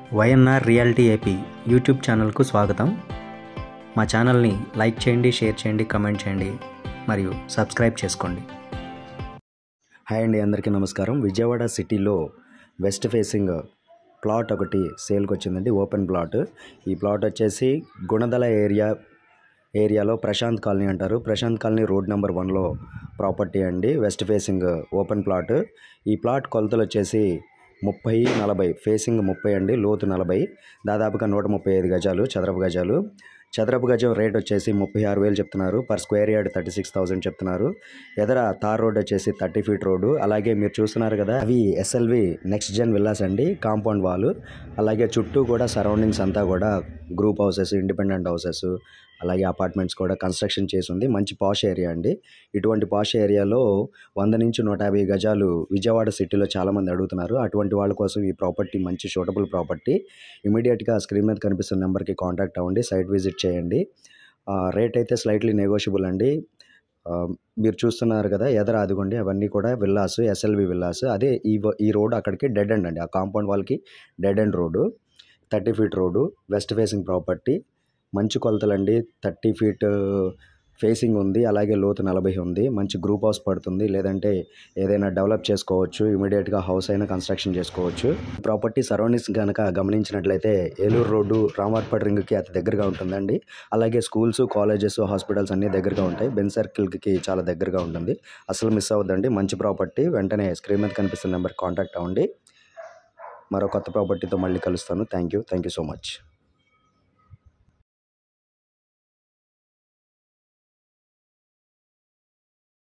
YNR reality AP YouTube ఛానల్కు స్వాగతం మా ఛానల్ని లైక్ చేయండి షేర్ చేయండి కమెంట్ చేయండి మరియు సబ్స్క్రైబ్ చేసుకోండి హాయ్ అండి అందరికీ నమస్కారం విజయవాడ సిటీలో వెస్ట్ ఫేసింగ్ ప్లాట్ ఒకటి సేల్కి వచ్చిందండి ఓపెన్ ప్లాట్ ఈ ప్లాట్ వచ్చేసి గుణదల ఏరియా ఏరియాలో ప్రశాంత్ కాలనీ అంటారు ప్రశాంత్ కాలనీ రోడ్ నెంబర్ వన్లో ప్రాపర్టీ అండి వెస్ట్ ఫేసింగ్ ఓపెన్ ప్లాట్ ఈ ప్లాట్ కొలతలు వచ్చేసి ముప్పై నలభై ఫేసింగ్ ముప్పై అండి లోతు నలభై దాదాపుగా నూట ముప్పై ఐదు గజాలు చదరపు గజాలు చదరపు గజం రేట్ వచ్చేసి ముప్పై ఆరు వేలు చెప్తున్నారు per square yard thirty six thousand చెప్తున్నారు ఎదర తార్ రోడ్ వచ్చేసి థర్టీ ఫీట్ రోడ్డు అలాగే మీరు చూస్తున్నారు కదా అవి ఎస్ఎల్వి నెక్స్ట్ జెన్ విల్లాస్ అండి కాంపౌండ్ వాల్ అలాగే చుట్టూ కూడా సరౌండింగ్స్ అంతా కూడా గ్రూప్ హౌసెస్ ఇండిపెండెంట్ హౌసెస్ అలాగే అపార్ట్మెంట్స్ కూడా కన్స్ట్రక్షన్ చేసి ఉంది మంచి పాష్ ఏరియా అండి ఇటువంటి పాష్ ఏరియాలో వంద నుంచి నూట యాభై గజాలు విజయవాడ సిటీలో చాలామంది అడుగుతున్నారు అటువంటి వాళ్ళ కోసం ఈ ప్రాపర్టీ మంచి సూటబుల్ ప్రాపర్టీ ఇమీడియట్గా స్క్రీన్ మీద కనిపిస్తున్న నెంబర్కి కాంటాక్ట్ అవ్వండి సైట్ విజిట్ చేయండి రేట్ అయితే స్లైట్లీ నెగోషియబుల్ అండి ఆ, మీరు చూస్తున్నారు కదా ఎదర అదిగోండి అవన్నీ కూడా విల్లాస్ ఎస్ఎల్వి విల్లాస్ అదే ఈ వ- ఈ రోడ్ అక్కడికి డెడ్ ఎండ్ అండి ఆ కాంపౌండ్ వాళ్ళకి dead end road thirty feet road west facing property మంచి కొలతలండి థర్టీ ఫీట్ ఫేసింగ్ ఉంది అలాగే లోతు నలభై ఉంది మంచి గ్రూప్ హౌస్ పడుతుంది లేదంటే ఏదైనా డెవలప్ చేసుకోవచ్చు ఇమీడియట్గా హౌస్ అయినా కన్స్ట్రక్షన్ చేసుకోవచ్చు ప్రాపర్టీ సరౌండింగ్స్ కనుక గమనించినట్లయితే ఏలూరు రోడ్డు రామార్పడ్ రింగ్కి అతి దగ్గరగా ఉంటుందండి అలాగే స్కూల్స్ కాలేజెస్ హాస్పిటల్స్ అన్నీ దగ్గరగా ఉంటాయి బెన్ సర్కిల్కి చాలా దగ్గరగా ఉంటుంది అసలు మిస్ అవ్వద్దండి మంచి ప్రాపర్టీ వెంటనే స్క్రీన్ మీద కనిపిస్తున్న నెంబర్ కాంటాక్ట్ అవ్వండి మరో కొత్త ప్రాపర్టీతో మళ్ళీ కలుస్తాను thank you thank you so much